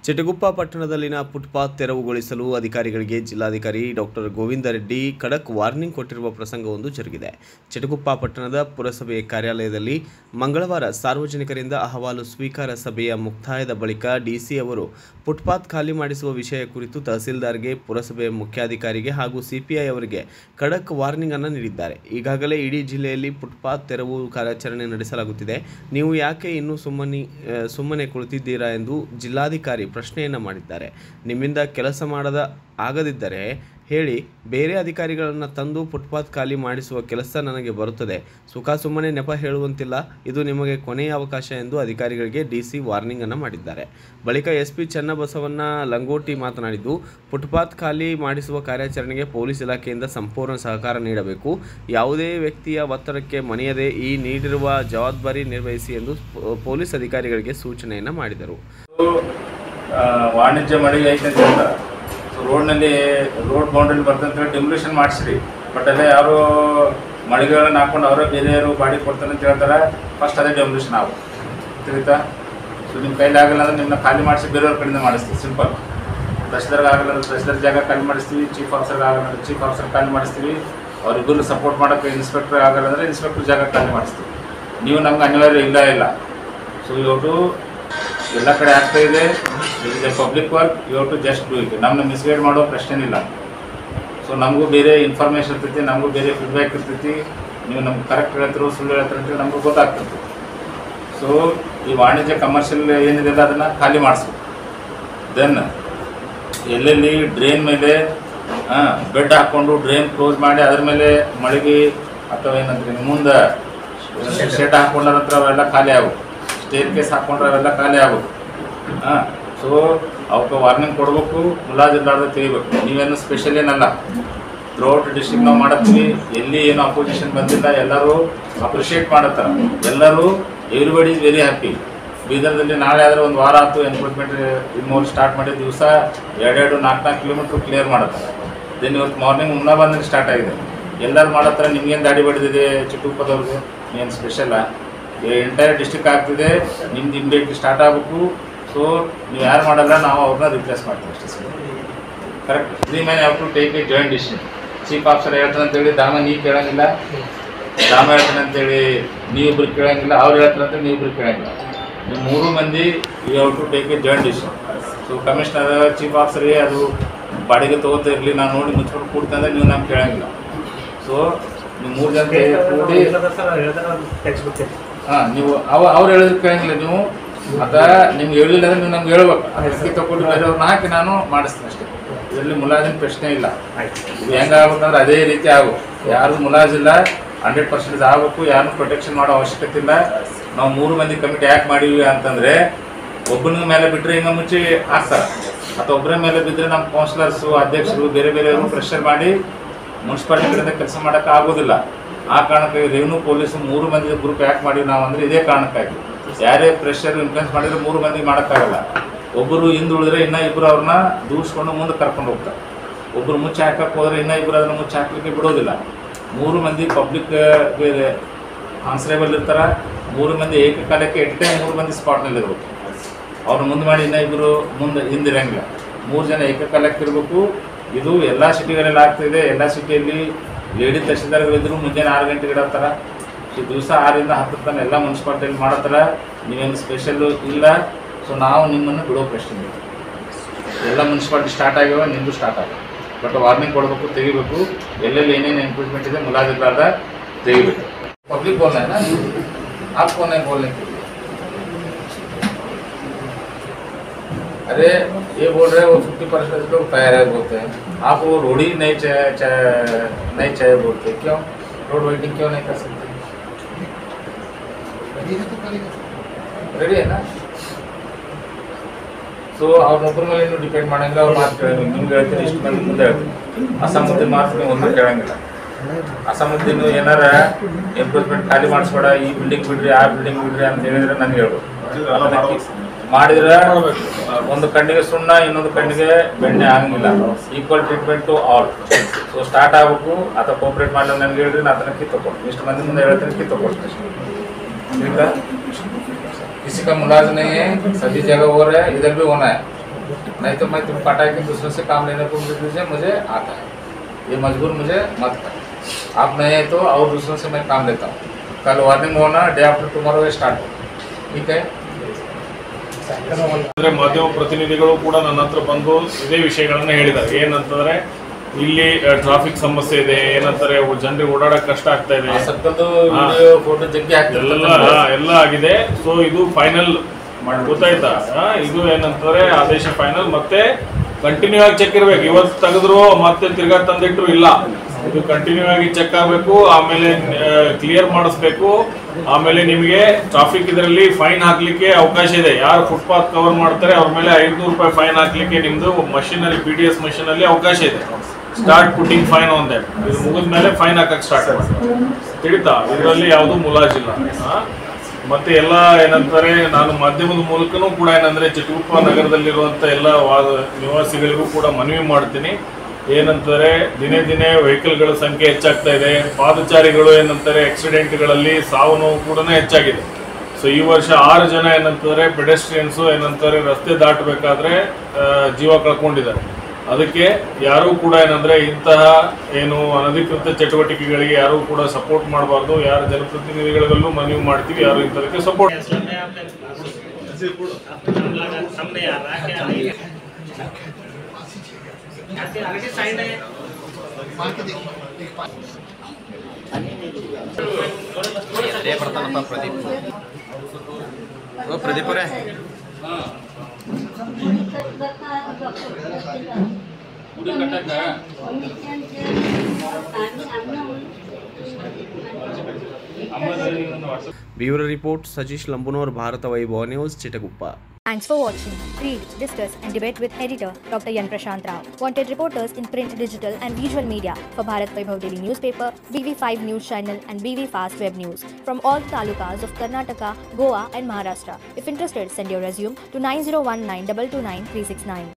Chitguppa ಪಟ್ಟಣದಲ್ಲಿನ footpath ತೆರವುಗೊಳಿಸಲು ಅಧಿಕಾರಿಗಳಿಗೆ ಜಿಲ್ಲಾಧಿಕಾರಿ ಡಾಕ್ಟರ್ ಗೋವಿಂದ ರೆಡ್ಡಿ ಖಡಕ್ ವಾರ್ನಿಂಗ್ ಕೊಟ್ಟಿರುವ ಪ್ರಸಂಗವೊಂದು ಜರುಗಿದೆ ಚಿಟಗುಪ್ಪ ಪಟ್ಟಣದ ಪುರಸಭೆ ಕಾರ್ಯಾಲಯದಲ್ಲಿ ಮಂಗಳವಾರ ಸಾರ್ವಜನಿಕರಿಂದ ಅಹವಾಲು ಸ್ವೀಕಾರ ಸಭೆಯ ಮುಕ್ತಾಯದ ಬಳಿಕ ಡಿಸಿ ಅವರು ಫುಟ್ಪಾತ್ ಖಾಲಿ ಮಾಡಿಸುವ ವಿಷಯ ಕುರಿತು ತಹಸೀಲ್ದಾರ್ಗೆ ಪುರಸಭೆ ಮುಖ್ಯಾಧಿಕಾರಿಗೆ ಹಾಗೂ ಸಿಪಿಐ ಅವರಿಗೆ ಖಡಕ್ ವಾರ್ನಿಂಗ್ ಅನ್ನು ನೀಡಿದ್ದಾರೆ ಈಗಾಗಲೇ ಇಡೀ ಜಿಲ್ಲೆಯಲ್ಲಿ ಫುಟ್ಪಾತ್ ತೆರವು ಕಾರ್ಯಾಚರಣೆ ನಡೆಸಲಾಗುತ್ತಿದೆ ನೀವು ಯಾಕೆ ಇನ್ನೂ ಸುಮ್ಮನೆ ಆ, ಸುಮ್ಮನೆ ಕುಳಿತಿದ್ದೀರಾ ಎಂದು ಜಿಲ್ಲಾಧಿಕಾರಿ ಪ್ರಶ್ನೆಯನ್ನು ಮಾಡಿದ್ದಾರೆ ನಿಮ್ಮಿಂದ ಕೆಲಸ ಮಾಡದ ಆಗದಿದ್ದರೆ ಹೇಳಿ ಬೇರೆ ಅಧಿಕಾರಿಗಳನ್ನು ತಂದು ಫುಟ್ಪಾತ್ ಖಾಲಿ ಮಾಡಿಸುವ ಕೆಲಸ ನನಗೆ ಬರುತ್ತದೆ ಸುಖ ಸುಮ್ಮನೆ ನೆಪ ಹೇಳುವಂತಿಲ್ಲ ಇದು ನಿಮಗೆ ಕೊನೆಯ ಅವಕಾಶ ಎಂದು ಅಧಿಕಾರಿಗಳಿಗೆ ಡಿಸಿ ವಾರ್ನಿಂಗ್ ಅನ್ನು ಮಾಡಿದ್ದಾರೆ ಬಳಿಕ ಎಸ್ ಪಿ ಚನ್ನಬಸವಣ್ಣ ಲಂಗೋಟಿ ಮಾತನಾಡಿದ್ದು ಫುಟ್ಪಾತ್ ಖಾಲಿ ಮಾಡಿಸುವ ಕಾರ್ಯಾಚರಣೆಗೆ ಪೊಲೀಸ್ ಇಲಾಖೆಯಿಂದ ಸಂಪೂರ್ಣ ಸಹಕಾರ ನೀಡಬೇಕು ಯಾವುದೇ ವ್ಯಕ್ತಿಯ ಒತ್ತಡಕ್ಕೆ ಮಣಿಯದೆ ಈ ನೀಡಿರುವ ಜವಾಬ್ದಾರಿ ನಿರ್ವಹಿಸಿ ಎಂದು ಪೊ- ಪೊಲೀಸ್ ಅಧಿಕಾರಿಗಳಿಗೆ ಸೂಚನೆಯನ್ನು ಮಾಡಿದರು ಆ, ವಾಣಿಜ್ಯ ಮಳಿಗೆ ಐತೆ ಅಂತ ಹೇಳ್ತಾರೆ ಸೊ ರೋಡ್ನಲ್ಲಿ ರೋಡ್ ಬೌಂಡ್ರಿ ಬರ್ತಂತ ಡೆಮೊಲಿಷನ್ ಮಾಡಿಸ್ರಿ ಬಟ್ ಅಲ್ಲೇ ಯಾರು ಮಳಿಗೆಗಳನ್ನ ಹಾಕೊಂಡು ಅವರೇ ಬೇರೆಯವರು ಬಾಡಿ ಕೊಡ್ತಾನೆ ಅಂತ ಹೇಳ್ತಾರೆ ಫಸ್ಟ್ ಅದೇ ಡೆಮೊಲಿಷನ್ ಆಗು ತಿಳಿತಾ ಸೊ ನಿಮ್ಮ ಕೈಲಿ ಆಗಲ್ಲ ಅಂದ್ರೆ ನಿಮ್ಮನ್ನ ಖಾಲಿ ಮಾಡಿಸಿ ಬೇರೆಯವ್ರ ಕಡೆಯಿಂದ ಮಾಡಿಸ್ತೀವಿ ಸಿಂಪಲ್ ತಹಶೀಲ್ದಾರ್ಗೆ ಆಗಲ್ಲ ಅಂದ್ರೆ ತಹಶೀಲ್ದಾರ್ ಜಾಗ ಖಾಲಿ ಮಾಡಿಸ್ತೀವಿ ಚೀಫ್ ಆಫೀಸರ್ಗೆ ಆಗಲ್ಲ ಅಂದ್ರೆ ಚೀಫ್ ಆಫೀಸರ್ ಖಾಲಿ ಮಾಡಿಸ್ತೀವಿ ಅವರಿಬ್ಬರು ಸಪೋರ್ಟ್ ಮಾಡೋಕ್ಕೆ ಇನ್ಸ್ಪೆಕ್ಟರ್ ಆಗಲ್ಲ ಅಂದರೆ ಇನ್ಸ್ಪೆಕ್ಟರ್ ಜಾಗ ಖಾಲಿ ಮಾಡಿಸ್ತೀವಿ ನೀವು ನಮ್ಗೆ ಅನಿವಾರ್ಯ ಇಲ್ಲ ಇಲ್ಲ ಸೊ ಇವತ್ತು ಎಲ್ಲ ಕಡೆ ಆಗ್ತಾ ಇದೆ it is a public work you to just do it ನಮ್ಮನ್ನ ಮಿಸ್ಗೈಡ್ ಮಾಡೋ ಪ್ರಶ್ನೆನಿಲ್ಲ ಸೊ ನಮಗೂ ಬೇರೆ ಇನ್ಫಾರ್ಮೇಷನ್ ಇರ್ತೈತಿ ನಮಗೂ ಬೇರೆ ಫೀಡ್ಬ್ಯಾಕ್ ಇರ್ತೈತಿ ನೀವು ನಮ್ಗೆ ಕರೆಕ್ಟ್ ಹೇಳ್ತಿರೋ ಸುಳ್ಳು ಹೇಳ್ತಾರೆ ಅಂತೇಳಿ ನಮಗೂ ಗೊತ್ತಾಗ್ತೈತಿ ಸೊ ಈ ವಾಣಿಜ್ಯ ಕಮರ್ಷಿಯಲ್ ಏನಿದೆಲ್ಲ ಅದನ್ನು ಖಾಲಿ ಮಾಡಿಸ್ಬೇಕು ದೆನ್ ಎಲ್ಲೆಲ್ಲಿ ಡ್ರೈನ್ ಮೇಲೆ ಬೆಡ್ ಹಾಕ್ಕೊಂಡು ಡ್ರೈನ್ ಕ್ಲೋಸ್ ಮಾಡಿ ಅದ್ರ ಮೇಲೆ ಮಳಿಗೆ ಅಥವಾ ಏನಂದ್ರೆ ಮುಂದೆ ಶೆಡ್ ಹಾಕೊಂಡ್ರ ನಂತರ ಅವೆಲ್ಲ ಖಾಲಿ ಆಗು ಸ್ಟೇರ್ ಕೇಸ್ ಹಾಕೊಂಡ್ರೆ ಅವೆಲ್ಲ ಖಾಲಿ ಆಗು ಹಾಂ ಸೊ ಅವಕ್ಕೆ ವಾರ್ನಿಂಗ್ ಕೊಡಬೇಕು ಮುಲಾಜಿರ್ಲಾರ್ದೆ ತೆಗಿಬೇಕು ನೀವೇನು ಸ್ಪೆಷಲ್ ಏನಲ್ಲ ಥ್ರೂಔಟ್ ಡಿಸ್ಟ್ರಿಕ್ಟ್ ನಾವು ಮಾಡತ್ತೀವಿ ಎಲ್ಲಿ ಏನು ಅಪೋಸಿಷನ್ ಬಂದಿಲ್ಲ ಎಲ್ಲರೂ ಅಪ್ರಿಷಿಯೇಟ್ ಮಾಡತ್ತಾರೆ ಎಲ್ಲರೂ ಎವ್ರಿಬಡಿ ಇಸ್ ವೆರಿ ಹ್ಯಾಪಿ ಬೀದರ್ದಲ್ಲಿ ನಾಳೆ ಆದರೆ ಒಂದು ವಾರ ಆಯ್ತು ಎನ್ಕ್ರೋಚ್ಮೆಂಟ್ ಇನ್ಮೂರು ಸ್ಟಾರ್ಟ್ ಮಾಡಿದ ದಿವಸ ಎರಡೆರಡು ನಾಲ್ಕು ನಾಲ್ಕು ಕಿಲೋಮೀಟ್ರ್ ಕ್ಲಿಯರ್ ಮಾಡತ್ತಾರೆ ದೆನ್ ಇವತ್ತು ಮಾರ್ನಿಂಗ್ ಮುನ್ನಾ ಬಂದ್ರೆ ಸ್ಟಾರ್ಟ್ ಆಗಿದೆ ಎಲ್ಲರೂ ಮಾಡತ್ತಾರ ನಿಮ್ಗೇನು ದಾಡಿ ಬಡಿದಿದೆ ಚಿಟ್ಟುಪ್ಪದವ್ರಿಗೆ ಏನು ಸ್ಪೆಷಲ್ಲ ಎಂಟೈರ್ ಡಿಸ್ಟಿಕ್ ಆಗ್ತಿದೆ ನಿಮ್ದು ಇಮ್ಮಿಡಿಯೇಟ್ಲಿ ಸ್ಟಾರ್ಟ್ ಆಗಬೇಕು ಸೊ ನೀವು ಯಾರು ಮಾಡಲ್ಲ ನಾವು ಅವ್ರನ್ನ ರಿಪ್ಲೇಸ್ ಮಾಡ್ತೀವಿ ಅಷ್ಟೇ sir correct three man have to take a joint decision chief officer ಹೇಳ್ತಾನೆ ಅಂತೇಳಿ ದಾಮ ನೀ ಕೇಳಂಗಿಲ್ಲ ದಾಮ ಹೇಳ್ತಾನೆ ಅಂತೇಳಿ ನೀವಿಬ್ರು ಕೇಳಂಗಿಲ್ಲ ಅವ್ರು ಹೇಳ್ತಾನೆ ಅಂತೇಳಿ ನೀವಿಬ್ರು ಕೇಳಂಗಿಲ್ಲ ನೀವು ಮೂರು ಮಂದಿ you have to take a joint decision so commissioner chief ಆಫೀಸರ್ಗೆ ಅದು ಬಾಡಿಗೆ ತೊಗೋತಾ ಇರಲಿ ನಾನು ನೋಡಿ ಮುಚ್ಕೊಂಡು ಕೂಡ್ತಂದ್ರೆ ನೀವು ನಮ್ಗೆ ಕೇಳಂಗಿಲ್ಲ ಸೊ ನೀವು ಮೂರು ಜನ ಕೂಡಿ ಹಾಂ ನೀವು ಅವ ಅವ್ರು ಹೇಳಿದ್ರೆ ಕೇಳಂಗಿಲ್ಲ ನೀವು ಅದ ನಿಮ್ಗೆ ಹೇಳಿಲ್ಲ ಅಂದ್ರೆ ನೀವು ನಮ್ಗೆ ಹೇಳ್ಬೇಕು ಅದಕ್ಕೆ ತಗೊಂಡು ಬೇರೆಯವ್ರನ್ನ ಹಾಕಿ ನಾನು ಮಾಡಿಸ್ತೀನಿ ಅಷ್ಟೇ ಇದರಲ್ಲಿ ಮುಲಾಜಿನ ಪ್ರಶ್ನೆ ಇಲ್ಲ ಇದು ಹೆಂಗಾಗ್ಬೇಕಂದ್ರೆ ಅದೇ ರೀತಿ ಆಗು ಯಾರು ಮುಲಾಜಿಲ್ಲ ಹಂಡ್ರೆಡ್ ಪರ್ಸೆಂಟೇಜ್ ಆಗಬೇಕು ಯಾರನ್ನು ಪ್ರೊಟೆಕ್ಷನ್ ಮಾಡೋ ಅವಶ್ಯಕತೆ ಇಲ್ಲ ನಾವು ಮೂರು ಮಂದಿ ಕಮಿಟಿ ಯಾಕೆ ಮಾಡೀವಿ ಅಂತಂದ್ರೆ ಒಬ್ಬನ ಮೇಲೆ ಬಿಟ್ಟರೆ ಹಿಂಗೆ ಮುಂಚೆ ಹಾಕ್ತಾರೆ ಅಥವಾ ಒಬ್ಬರ ಮೇಲೆ ಬಿದ್ದರೆ ನಮ್ಮ ಕೌನ್ಸಿಲರ್ಸು ಅಧ್ಯಕ್ಷರು ಬೇರೆ ಬೇರೆ ಪ್ರೆಷರ್ ಮಾಡಿ ಮುನ್ಸಿಪಾಲಿಟಿ ಕಡೆಯಿಂದ ಕೆಲಸ ಮಾಡೋಕ್ಕೆ ಆಗೋದಿಲ್ಲ ಆ ಕಾರಣಕ್ಕಾಗಿ ರೆವಿನ್ಯೂ ಪೊಲೀಸು ಮೂರು ಮಂದಿ ಗ್ರೂಪ್ ಯಾಕೆ ಮಾಡಿವಿ ನಾವು ಅಂದರೆ ಇದೇ ಕಾರಣಕ್ಕಾಗಿ ಯಾರೇ ಪ್ರೆಷರ್ ಇನ್ಫ್ಲುಯೆನ್ಸ್ ಮಾಡಿದ್ರೆ ಮೂರು ಮಂದಿ ಮಾಡೋಕ್ಕಾಗಲ್ಲ ಒಬ್ಬರು ಹಿಂದುಳಿದ್ರೆ ಇನ್ನೂ ಇಬ್ಬರು ಅವ್ರನ್ನ ದೂರಿಸ್ಕೊಂಡು ಮುಂದೆ ಕರ್ಕೊಂಡು ಹೋಗ್ತಾರೆ ಒಬ್ಬರು ಮುಚ್ಚಿ ಹಾಕಕ್ಕೆ ಹೋದ್ರೆ ಇನ್ನೂ ಇಬ್ಬರು ಅದನ್ನು ಮುಚ್ಚಿ ಹಾಕಲಿಕ್ಕೆ ಬಿಡೋದಿಲ್ಲ ಮೂರು ಮಂದಿ ಪಬ್ಲಿಕ್ ಆನ್ಸರೇಬಲ್ ಇರ್ತಾರೆ ಮೂರು ಮಂದಿ ಏಕಕಾಲಕ್ಕೆ ಎಟ್ ಟೈಮ್ ಮೂರು ಮಂದಿ ಸ್ಪಾಟ್ನಲ್ಲಿ ಇರ್ಬೇಕು ಅವ್ರು ಮುಂದೆ ಮಾಡಿ ಇನ್ನೂ ಇಬ್ಬರು ಮುಂದೆ ಹಿಂದಿರಂಗಿಲ್ಲ ಮೂರು ಜನ ಏಕಕಾಲಕ್ಕೆ ಇರಬೇಕು ಇದು ಎಲ್ಲ ಸಿಟಿಗಳಲ್ಲಿ ಆಗ್ತಿದೆ ಎಲ್ಲ ಸಿಟಿಯಲ್ಲಿ ಲೇಡಿ ತಹಶೀಲ್ದಾರ್ಗಳಿದ್ರು ಮುಂಜಾನೆ ಆರು ಗಂಟೆಗೆ ಇಡತ್ತಾರ ಸೊ ದಿವಸ ಆರರಿಂದ ಹತ್ತರ ತನಕ ಎಲ್ಲ ಮುನ್ಸಿಪಾಲ್ಟಿಯಲ್ಲಿ ಮಾಡತ್ತಾರ ನೀವೇನು ಸ್ಪೆಷಲ್ಲು ಇಲ್ಲ ಸೊ ನಾವು ನಿಮ್ಮನ್ನು ಬಿಡೋ ಪ್ರಶ್ನೆ ಇಲ್ಲ ಎಲ್ಲ ಮುನ್ಸಿಪಾಲ್ಟಿ ಸ್ಟಾರ್ಟ್ ಆಗ್ಯಾವ ನಿಮ್ಮದು ಸ್ಟಾರ್ಟ್ ಆಗ್ಯಾವ ಬಟ್ ವಾರ್ನಿಂಗ್ ಕೊಡಬೇಕು ತೆಗಿಬೇಕು ಎಲ್ಲೆಲ್ಲಿ ಏನೇನು ಎನ್ಕ್ರೋಚ್ಮೆಂಟ್ ಇದೆ ಮುಲಾಜಿರ್ಲಾರ್ದ ತೆಗಿಬೇಕು ಪಬ್ಲಿಕ್ ಬೋಲ್ನ है ना आप कौन है बोलने के लिए अरे ये बोल रहे हैं वो फिफ्टी परसेंट लोग तैयार है बोलते हैं आप वो रोड ही नहीं चाहे चाहे नहीं चाहिए बोलते क्यों रोड वेटिंग क्यों नहीं कर सकते ರೆಡಿ ಏನಾ ಸೊ ಅವ್ರನ್ನೊಬ್ಬರ ಮೇಲೆ ನೀವು ಡಿಪೆಂಡ್ ಮಾಡಂಗಿಲ್ಲ ಅವ್ರು ಮಾತು ಕೇಳಂಗಿಲ್ಲ ನಿಮ್ಗೆ ಹೇಳ್ತೀನಿ ಇಷ್ಟು ಮಂದಿ ಮುಂದೆ ಹೇಳ್ತೀನಿ ಅಸಮುದ್ದಿನ ಮಾತು ನೀವು ಒಂದು ಕೇಳಂಗಿಲ್ಲ ಅಸಮುದ್ದಿನ ಏನಾರ ಎಂಪ್ರೂವ್ಮೆಂಟ್ ಖಾಲಿ ಮಾಡಿಸ್ಬೇಡ ಈ ಬಿಲ್ಡಿಂಗ್ ಬಿಡ್ರಿ ಆ ಬಿಲ್ಡಿಂಗ್ ಬಿಡ್ರಿ ಅಂತ ಹೇಳಿದ್ರೆ ನನಗೆ ಹೇಳ್ಬೇಕು ಅದನ್ನ ಕಿ- ಮಾಡಿದ್ರೆ ಒಂದು ಕಣ್ಣಿಗೆ ಸುಣ್ಣ ಇನ್ನೊಂದು ಕಣ್ಣಿಗೆ ಬೆಣ್ಣೆ ಆಗಂಗಿಲ್ಲ equal treatment to all so start ಆಗಬೇಕು ಅಥವಾ ಕೋಪರೇಟ್ ಮಾಡಲಿ ನನಗೆ ಹೇಳ್ರಿ ನಾನು ಅದನ್ನ ಕಿತ್ತಕೊಡ್ತೀನಿ ಇಷ್ಟು ಮಂದಿ ಮುಂದೆ ಹೇಳ್ತೀನಿ ಕಿತ್ತಕೊಡ್ತೀನಿ ठीक है किसी का मुलाज नहीं है सभी जगह हो रहा है इधर भी होना है नहीं तो मैं तुम काटा के दूसरे से काम लेने को बोल दीजिए मुझे आता है ये मजबूर मुझे मत कर आप नहीं है तो और दूसरों से मैं काम लेता हूँ कल वार्निंग होना डे आफ्टर टुमारो स्टार्ट हो ठीक है ಅಂದ್ರೆ ಮಾಧ್ಯಮ ಪ್ರತಿನಿಧಿಗಳು ಕೂಡ ನನ್ನ ಹತ್ರ ಬಂದು ಇದೇ ವಿಷಯಗಳನ್ನ ಹೇಳಿದ್ದಾರೆ ಏನಂತಂದ್ರೆ ಇಲ್ಲಿ ಟ್ರಾಫಿಕ್ ಸಮಸ್ಯೆ ಇದೆ ಏನಂತಾರೆ ಜನರಿಗೆ ಓಡಾಡಕ್ ಕಷ್ಟ ಆಗ್ತಾ ಇದೆ ಆ ಸಕ್ಕದು ವಿಡಿಯೋ ಫೋಟೋ ಜಗ್ಗಿ ಎಲ್ಲ ಹಾಕ್ತಿರ್ತಾರೆ ಎಲ್ಲ ಆಗಿದೆ ಸೊ ಇದು ಫೈನಲ್ ಗೊತ್ತಾಯ್ತಾ ಆ, ಇದು ಏನಂತಾರೆ ಆದೇಶ ಫೈನಲ್ ಮತ್ತೆ ಕಂಟಿನ್ಯೂ ಆಗಿ ಚೆಕ್ ಇರ್ಬೇಕು ಇವತ್ತು ತೆಗೆದ್ರು ಮತ್ತೆ ತಿರ್ಗಾ ತಂದಿಟ್ರು ಇಲ್ಲ ಇದು ಕಂಟಿನ್ಯೂ ಆಗಿ ಚೆಕ್ ಆಗಬೇಕು ಆಮೇಲೆ ಕ್ಲಿಯರ್ ಮಾಡಿಸ್ಬೇಕು ಆಮೇಲೆ ನಿಮಗೆ ಟ್ರಾಫಿಕ್ ಇದರಲ್ಲಿ ಫೈನ್ ಹಾಕ್ಲಿಕ್ಕೆ ಅವಕಾಶ ಇದೆ ಯಾರು ಫುಟ್ಪಾತ್ ಕವರ್ ಮಾಡ್ತಾರೆ ಅವ್ರ ಮೇಲೆ ಐದ್ನೂರು ರೂಪಾಯಿ ಫೈನ್ ಹಾಕ್ಲಿಕ್ಕೆ ನಿಮ್ದು ಮಷೀನ್ ಅಲ್ಲಿ ಪಿ ಡಿ ಎಸ್ ಮಷೀನ್ ಅಲ್ಲಿ ಅವಕಾಶ ಇದೆ start putting fine on that ಇದು ಮುಗಿದ ಮೇಲೆ ಫೈನ್ ಹಾಕಕ್ ಸ್ಟಾರ್ಟ್ ಮಾಡಿ ತಿಳಿತಾ ಇದರಲ್ಲಿ ಯಾವುದು ಮುಲಾಜಿಲ್ಲ ಆ? ಮತ್ತೆ ಎಲ್ಲ ಏನಂತಾರೆ ನಾನು ಮಾಧ್ಯಮದ ಮೂಲಕನೂ ಕೂಡ ಏನಂದ್ರೆ ಚಿತ್ರಗುಪ್ಪ ನಗರದಲ್ಲಿರುವಂತ ಎಲ್ಲ ವಾ- ನಿವಾಸಿಗಳಿಗೂ ಕೂಡ ಮನವಿ ಮಾಡ್ತೀನಿ ಏನಂತಾರೆ ದಿನೇ ದಿನೇ ವೆಹಿಕಲ್ಗಳ ಸಂಖ್ಯೆ ಹೆಚ್ಚಾಗ್ತಾ ಇದೆ ಪಾದಚಾರಿಗಳು ಏನಂತಾರೆ ಆಕ್ಸಿಡೆಂಟ್ಗಳಲ್ಲಿ ಸಾವು ನೋವು ಕೂಡ ಹೆಚ್ಚಾಗಿದೆ ಸೊ ಈ ವರ್ಷ ಆರು ಜನ ಏನಂತಾರೆ ಪೆಡೆಸ್ಟ್ರಿಯನ್ಸು ಏನಂತಾರೆ ರಸ್ತೆ ದಾಟಬೇಕಾದ್ರೆ ಆ, ಜೀವ ಕಳ್ಕೊಂಡಿದ್ದಾರೆ ಅದಕ್ಕೆ ಯಾರೂ ಕೂಡ ಏನಂದ್ರೆ ಇಂತಹ ಏನು ಅನಧಿಕೃತ ಚಟುವಟಿಕೆಗಳಿಗೆ ಯಾರೂ ಕೂಡ ಸಪೋರ್ಟ್ ಮಾಡಬಾರ್ದು ಯಾರು ಜನಪ್ರತಿನಿಧಿಗಳಿಗಲ್ಲೂ ಮನವಿ ಮಾಡ್ತೀವಿ ಯಾರು ಇಂಥದಕ್ಕೆ ಸಪೋರ್ಟ್ सामने आ रहा है क्या नहीं आगे आगे साइड है ಬರ್ತಾನಪ್ಪ ಪ್ರದೀಪ್ ಓ ಪ್ರದೀಪ್ ಅವರೇ ಬ್ಯೂರೋ ರಿಪೋರ್ಟ್ ಸತೀಶ್ ಲಂಬುನೋರ್ Bharat Vaibhav news Chitaguppa Thanks for watching. Read, discuss, and debate with editor Dr. Yan Prashant Rao. Wanted reporters in print, digital, and visual media for Bharat Vaibhav Daily Newspaper, BV5 News Channel, and BV Fast Web News from all talukas of Karnataka, Goa, and Maharashtra. If interested, send your resume to 9019 229 369.